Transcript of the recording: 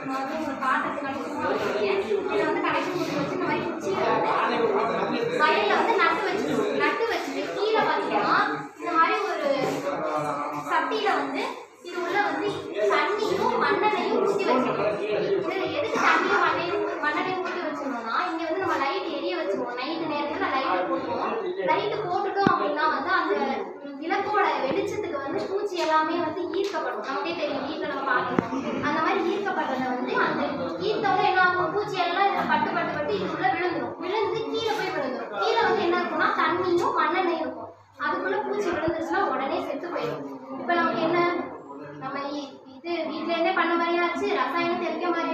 நான் வந்து ஒரு பாத்திரத்துக்கு சும்மா வச்சிருக்கேன் இதில் வந்து கனெக்ஷன் கொடுத்து வச்சு இந்த மாதிரி குச்சியை வந்து வயலில் வந்து நட்டு வச்சுக்கணும் நட்டு வச்சுட்டு கீழே பார்த்தீங்கன்னா இந்த மாதிரி ஒரு சட்டியில் வந்து இது உள்ள வந்து தண்ணியும் மண்ணெண்ணையும் ஊற்றி வச்சுக்கணும் இது எதுக்கு தண்ணியும் மண்ணையும் மண்ணெண்ணையும் ஊற்றி வச்சிடணும்னா இங்கே வந்து நம்ம லைட் எரிய வச்சிருவோம் நைட்டு நேரத்தில் லைட்டு போட்டுருவோம் லைட்டு போட்டுட்டோம் அப்படின்னா வந்து அந்த விளக்கோட வெளிச்சத்துக்கு வந்து பூச்சி எல்லாமே வந்து ஈர்க்கப்படும் நமக்கே தெரியும் வீட்டில் நம்ம பார்க்கணும் அந்த மாதிரி ஈர்க்கப்படுறத வந்து அந்த ஈர்த்தோட என்ன ஆகும் பூச்சி எல்லாம் இதில் பட்டு பட்டு பட்டு இதுக்குள்ள விழுந்துரும் விழுந்து கீழே போய் விழுந்துரும் கீழே வந்து என்ன இருக்கும்னா தண்ணியும் மண்ணெண்ணையும் இருக்கும் அதுக்குள்ள பூச்சி விழுந்துருச்சுன்னா உடனே செத்து போயிடும் இப்போ நமக்கு என்ன நம்ம இ- இது வீட்ல இருந்தே பண்ண மாதிரியாச்சு ரசாயனம் தெளிக்க மாதிரி